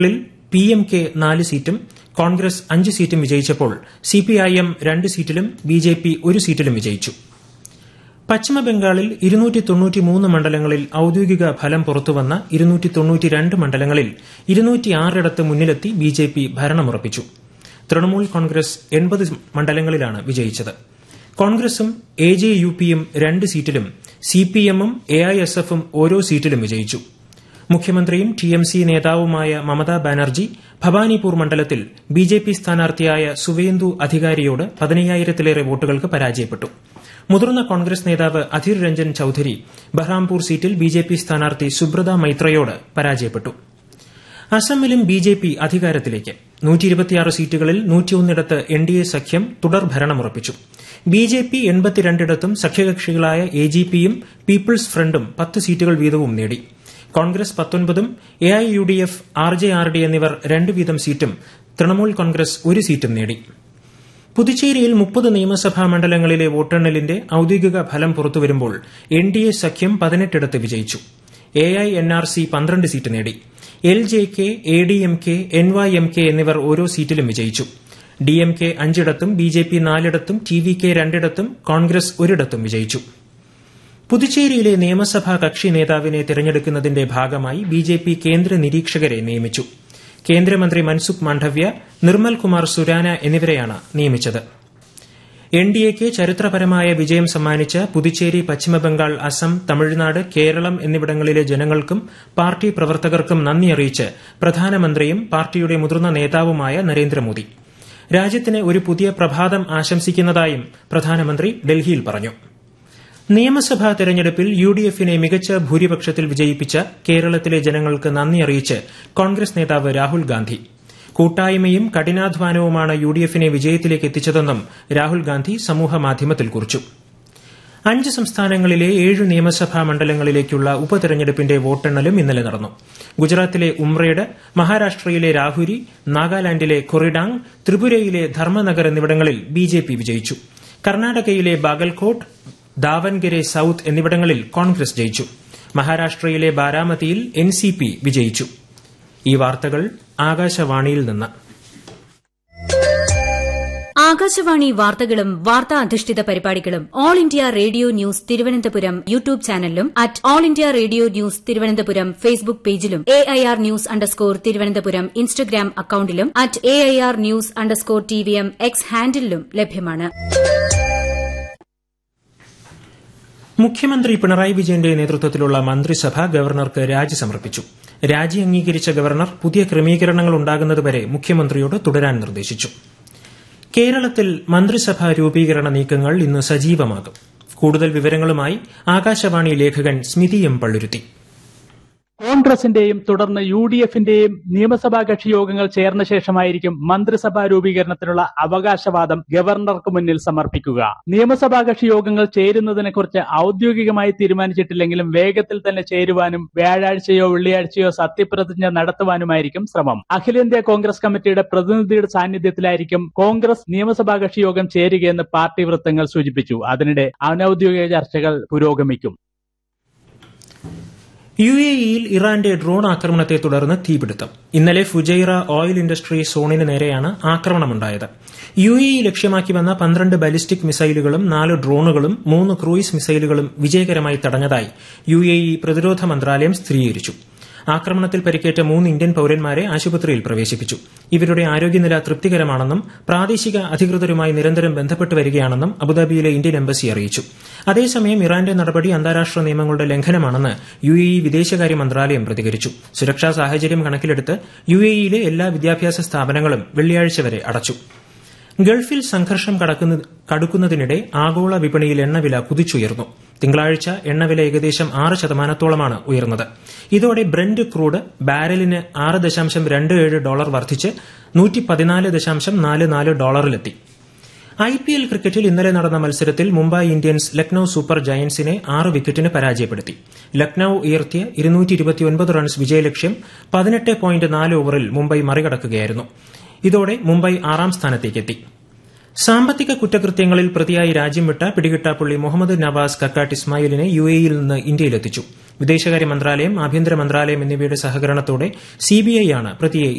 ിൽ P M K നാല് സീറ്റും കോൺഗ്രസ് അഞ്ച് സീറ്റും വിജയിച്ചപ്പോൾ സിപിഐഎം രണ്ട് സീറ്റിലും ബിജെപി ഒരു സീറ്റിലും വിജയിച്ചു പശ്ചിമബംഗാളിൽ മണ്ഡലങ്ങളിൽ ഔദ്യോഗിക ഫലം പുറത്തുവന്ന മണ്ഡലങ്ങളിൽ ഇടത്ത് മുന്നിലെത്തി ബിജെപി ഭരണമുറപ്പിച്ചു തൃണമൂൽ കോൺഗ്രസ് എൺപത് മണ്ഡലങ്ങളിലാണ് വിജയിച്ചത് കോൺഗ്രസും എ ജെ യു പിയും രണ്ട് സീറ്റിലും സിപിഎമ്മും എഐഎസ്എഫും ഓരോ സീറ്റിലും വിജയിച്ചു മുഖ്യമന്ത്രിയും ടിഎംസി നേതാവുമായ മമതാ ബാനർജി ഭവാനിപൂർ മണ്ഡലത്തിൽ ബിജെപി സ്ഥാനാർത്ഥിയായ സുവേന്ദു അധികാരിയോട് പതിനയ്യായിരത്തിലേറെ വോട്ടുകൾക്ക് പരാജയപ്പെട്ടു മുതിർന്ന കോൺഗ്രസ് നേതാവ് അധീർ രഞ്ജൻ ചൌധരി ബഹ്റാംപൂർ സീറ്റിൽ ബിജെപി സ്ഥാനാർത്ഥി സുബ്രത മൈത്രയോട് പരാജയപ്പെട്ടു അസമിലും ബിജെപി അധികാരത്തിലേക്ക് സീറ്റുകളിൽ നൂറ്റിയൊന്നിടത്ത് എൻഡിഎ സഖ്യം തുടർ ഭരണമുറപ്പിച്ചു ബിജെപി എൺപത്തിരണ്ടിടത്തും സഖ്യകക്ഷികളായ എജിപിയും പീപ്പിൾസ് ഫ്രണ്ടും പത്ത് സീറ്റുകൾ വീതവും നേടി കോൺഗ്രസ് പത്തൊൻപതും AIUDF R J R D എന്നിവർ രണ്ട് വീതം സീറ്റും തൃണമൂൽ കോൺഗ്രസ് ഒരു സീറ്റും നേടി പുതുച്ചേരിയിൽ മുപ്പത് നിയമസഭാ മണ്ഡലങ്ങളിലെ വോട്ടെണ്ണലിന്റെ ഔദ്യോഗിക ഫലം പുറത്തുവരുമ്പോൾ എൻഡിഎ സഖ്യം പതിനെട്ടിടത്ത് വിജയിച്ചു എഐഎൻആർസി പന്ത്രണ്ട് സീറ്റ് നേടി L J K A D M K N Y M K എന്നിവർ ഓരോ സീറ്റിലും വിജയിച്ചു ഡി എം കെ അഞ്ചിടത്തും ബി ജെ പി നാലിടത്തും ടി വി കെ രണ്ടിടത്തും കോൺഗ്രസ് ഒരിടത്തും വിജയിച്ചു പുതുച്ചേരിയിലെ നിയമസഭാ കക്ഷി നേതാവിനെ തെരഞ്ഞെടുക്കുന്നതിന്റെ ഭാഗമായി ബിജെപി കേന്ദ്ര നിരീക്ഷകരെ നിയമിച്ചു കേന്ദ്രമന്ത്രി മൻസുഖ് മാണ്ഡവ്യ നിർമ്മൽ കുമാർ സുരാന എന്നിവരെയാണ് നിയമിച്ചത് എൻഡിഎക്ക് ചരിത്രപരമായ വിജയം സമ്മാനിച്ച പുതുച്ചേരി പശ്ചിമബംഗാൾ അസം തമിഴ്നാട് കേരളം എന്നിവിടങ്ങളിലെ ജനങ്ങൾക്കും പാർട്ടി പ്രവർത്തകർക്കും നന്ദി അറിയിച്ച് പ്രധാനമന്ത്രിയും പാർട്ടിയുടെ മുതിർന്ന നേതാവുമായ നരേന്ദ്രമോദി രാജ്യത്തിന് ഒരു പുതിയ പ്രഭാതം ആശംസിക്കുന്നതായും പ്രധാനമന്ത്രി ഡൽഹിയിൽ പറഞ്ഞു നിയമസഭാ തെരഞ്ഞെടുപ്പിൽ യുഡിഎഫിനെ മികച്ച ഭൂരിപക്ഷത്തിൽ വിജയിപ്പിച്ച കേരളത്തിലെ ജനങ്ങൾക്ക് നന്ദി അറിയിച്ച് കോൺഗ്രസ് നേതാവ് രാഹുൽ ഗാന്ധി കൂട്ടായ്മയും കഠിനാധ്വാനവുമാണ് യുഡിഎഫിനെ വിജയത്തിലേക്ക് എത്തിച്ചതെന്നും രാഹുൽ ഗാന്ധി സമൂഹമാധ്യമത്തിൽ കുറിച്ചു അഞ്ച് സംസ്ഥാനങ്ങളിലെ ഏഴ് നിയമസഭാ മണ്ഡലങ്ങളിലേക്കുള്ള ഉപതെരഞ്ഞെടുപ്പിന്റെ വോട്ടെണ്ണലും ഇന്നലെ നടന്നു ഗുജറാത്തിലെ ഉംറേഡ് മഹാരാഷ്ട്രയിലെ രാഹുരി നാഗാലാൻഡിലെ കൊറിഡാങ് ത്രിപുരയിലെ ധർമ്മനഗർ എന്നിവിടങ്ങളിൽ ബിജെപി വിജയിച്ചു കർണാടകയിലെ ബാഗൽകോട്ട് ദാവൻഗരെ സൌത്ത് എന്നിവിടങ്ങളിൽ കോൺഗ്രസ് ജയിച്ചു മഹാരാഷ്ട്രയിലെ ബാരാമതിയിൽ എൻസിപി വിജയിച്ചു ഈ വാർത്തകൾ ആകാശവാണിയിൽ നിന്ന് ആകാശവാണി വാർത്തകളും വാർത്താ അധിഷ്ഠിത പരിപാടികളും All India Radio news Thiruvananthapuram YouTube ചാനലിലും at All India Radio news Thiruvananthapuram Facebook പേജിലും A I R news underscore Thiruvananthapuram Instagram അക്കൌണ്ടിലും at A I R news underscore T V M X ഹാൻഡിലും ലഭ്യമാണ് മുഖ്യമന്ത്രി പിണറായി വിജയന്റെ നേതൃത്വത്തിലുള്ള മന്ത്രിസഭ ഗവർണർക്ക് രാജി സമർപ്പിച്ചു രാജി അംഗീകരിച്ച ഗവർണർ പുതിയ ക്രമീകരണങ്ങൾ ഉണ്ടാകുന്നതുവരെ മുഖ്യമന്ത്രിയോട് തുടരാൻ നിർദ്ദേശിച്ചു കേരളത്തിൽ മന്ത്രിസഭാ രൂപീകരണ നീക്കങ്ങൾ ഇന്ന് സജീവമാകും കൂടുതൽ വിവരങ്ങളുമായി ആകാശവാണി ലേഖകൻ സ്മിതി എം പള്ളുരുത്തി കോൺഗ്രസിന്റെയും തുടർന്ന് യു ഡി എഫിന്റെയും നിയമസഭാ കക്ഷി യോഗങ്ങൾ ചേർന്ന ശേഷമായിരിക്കും മന്ത്രിസഭാ രൂപീകരണത്തിനുള്ള അവകാശവാദം ഗവർണർക്ക് മുന്നിൽ സമർപ്പിക്കുക നിയമസഭാ കക്ഷി യോഗങ്ങൾ ചേരുന്നതിനെക്കുറിച്ച് ഔദ്യോഗികമായി തീരുമാനിച്ചിട്ടില്ലെങ്കിലും വേഗത്തിൽ തന്നെ ചേരുവാനും വ്യാഴാഴ്ചയോ വെള്ളിയാഴ്ചയോ സത്യപ്രതിജ്ഞ നടത്തുവാനുമായിരിക്കും ശ്രമം അഖിലേന്ത്യാ കോൺഗ്രസ് കമ്മിറ്റിയുടെ പ്രതിനിധിയുടെ സാന്നിധ്യത്തിലായിരിക്കും കോൺഗ്രസ് നിയമസഭാ കക്ഷി യോഗം ചേരുകയെന്ന് പാർട്ടി വൃത്തങ്ങൾ സൂചിപ്പിച്ചു അതിനിടെ അനൌദ്യോഗിക ചർച്ചകൾ പുരോഗമിക്കും യു എ ഇയിൽ ഇറാന്റെ ഡ്രോൺ ആക്രമണത്തെ തുടർന്ന് തീപിടുത്തം ഇന്നലെ ഫുജൈറ ഓയിൽ ഇൻഡസ്ട്രി സോണിന് നേരെയാണ് ആക്രമണമുണ്ടായത് യു എ ഇ ലക്ഷ്യമാക്കി വന്ന പന്ത്രണ്ട് ബാലിസ്റ്റിക് മിസൈലുകളും നാല് ഡ്രോണുകളും മൂന്ന് ക്രൂയിസ് മിസൈലുകളും വിജയകരമായി തടഞ്ഞതായി യു എ ഇ പ്രതിരോധ മന്ത്രാലയം സ്ഥിരീകരിച്ചു ആക്രമണത്തിൽ പരിക്കേറ്റ മൂന്ന് ഇന്ത്യൻ പൌരന്മാരെ ആശുപത്രിയിൽ പ്രവേശിപ്പിച്ചു ഇവരുടെ ആരോഗ്യനില തൃപ്തികരമാണെന്നും പ്രാദേശിക അധികൃതരുമായി നിരന്തരം ബന്ധപ്പെട്ട് വരികയാണെന്നും അബുദാബിയിലെ ഇന്ത്യൻ എംബസി അറിയിച്ചു അതേസമയം ഇറാന്റെ നടപടി അന്താരാഷ്ട്ര നിയമങ്ങളുടെ ലംഘനമാണെന്ന് യു എ ഇ വിദേശകാര്യ മന്ത്രാലയം പ്രതികരിച്ചു സുരക്ഷാ സാഹചര്യം കണക്കിലെടുത്ത് യു എ ഇയിലെ എല്ലാ വിദ്യാഭ്യാസ സ്ഥാപനങ്ങളും വെള്ളിയാഴ്ച വരെ അടച്ചു ഗൾഫിൽ സംഘർഷം കടുക്കുന്നതിനിടെ ആഗോള വിപണിയിൽ എണ്ണവില കുതിച്ചുയർന്നു തിങ്കളാഴ്ച എണ്ണവില ഏകദേശം ആറ് ശതമാനത്തോളമാണ് ഉയർന്നത് ഇതോടെ ബ്രന്റ് ക്രൂഡ് ബാരലിന് ആറ് ദശാംശം രണ്ട് ഏഴ് ഡോളർ വർദ്ധിച്ച് നൂറ്റി പതിനാല് ദശാംശം നാല് നാല് ഡോളറിലെത്തി ഐ പി എൽ ക്രിക്കറ്റിൽ ഇന്നലെ നടന്ന മത്സരത്തിൽ മുംബൈ ഇന്ത്യൻസ് ലക്നൌ സൂപ്പർ ജയന്റ്സിനെ ആറ് വിക്കറ്റിന് പരാജയപ്പെടുത്തി ലക്നൌ ഉയർത്തിയ ഇരുന്നൂറ്റി റൺസ് വിജയലക്ഷ്യം പതിനെട്ട് പോയിന്റ് നാല് ഓവറിൽ മുംബൈ മറികടക്കുകയായിരുന്നു ഇതോടെ മുംബൈ ആറാം സ്ഥാനത്തേക്കെത്തി സാമ്പത്തിക കുറ്റകൃത്യങ്ങളിൽ പ്രതിയായി രാജ്യം വിട്ട പിടികിട്ടാപ്പുള്ളി മുഹമ്മദ് നവാസ് കക്കാട്ട് ഇസ്മായിലിനെ യു എയിൽ നിന്ന് ഇന്ത്യയിലെത്തിച്ചു വിദേശകാര്യ മന്ത്രാലയം ആഭ്യന്തര മന്ത്രാലയം എന്നിവയുടെ സഹകരണത്തോടെ സിബിഐ ആണ് പ്രതിയെ